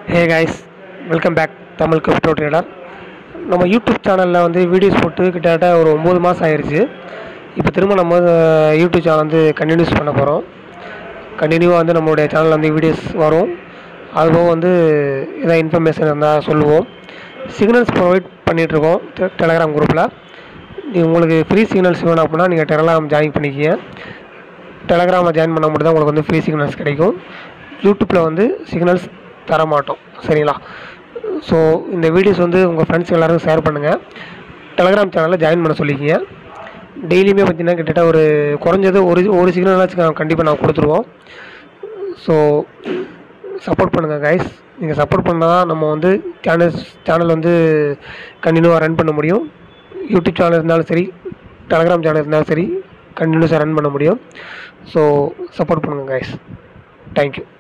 ஹே guys welcome back Tamil crypto trader நம்ம YouTube சேனலில் வந்து வீடியோஸ் போட்டு கிட்டத்தட்ட ஒரு ஒம்பது மாதம் ஆயிடுச்சு இப்போ திரும்ப நம்ம அஹ், யூடியூப் சேனல் வந்து கண்டினியூஸ் பண்ண போகிறோம் கண்டினியூவாக வந்து நம்மளுடைய சேனலில் வந்து வீடியோஸ் வரும் அதுபோக வந்து எதாவது இன்ஃபர்மேஷன் இருந்தால் சொல்லுவோம் சிக்னல்ஸ் ப்ரொவைட் பண்ணிகிட்ருக்கோம் டெலகிராம் குரூப்பில் உங்களுக்கு ஃப்ரீ சிக்னல்ஸ் வேணும் அப்படின்னா நீங்கள் டெலகிராம் ஜாயின் பண்ணிக்கிங்க டெலகிராமில் ஜாயின் பண்ண மட்டும் தான் உங்களுக்கு வந்து ஃப்ரீ சிக்னல்ஸ் கிடைக்கும் யூடியூப்பில் வந்து சிக்னல்ஸ் தர மாட்டோம் சரிங்களா ஸோ இந்த வீடியோஸ் வந்து உங்கள் ஃப்ரெண்ட்ஸ் எல்லாரும் ஷேர் பண்ணுங்கள் டெலகிராம் சேனலில் ஜாயின் பண்ண சொல்லிக்கிங்க டெய்லியுமே பார்த்தீங்கன்னா கிட்டத்தட்ட ஒரு குறைஞ்சது ஒரு ஒரு சிக்னலாச்சும் கண்டிப்பாக நான் கொடுத்துருவோம் ஸோ சப்போர்ட் பண்ணுங்கள் கைஸ் நீங்கள் சப்போர்ட் பண்ணால் தான் நம்ம வந்து சேனல் சேனல் வந்து கண்டினியூவாக ரன் பண்ண முடியும் யூடியூப் சேனல் இருந்தாலும் சரி டெலகிராம் சேனல் இருந்தாலும் சரி கண்டினியூஸாக ரன் பண்ண முடியும் ஸோ சப்போர்ட் பண்ணுங்கள் கைஸ் தேங்க்யூ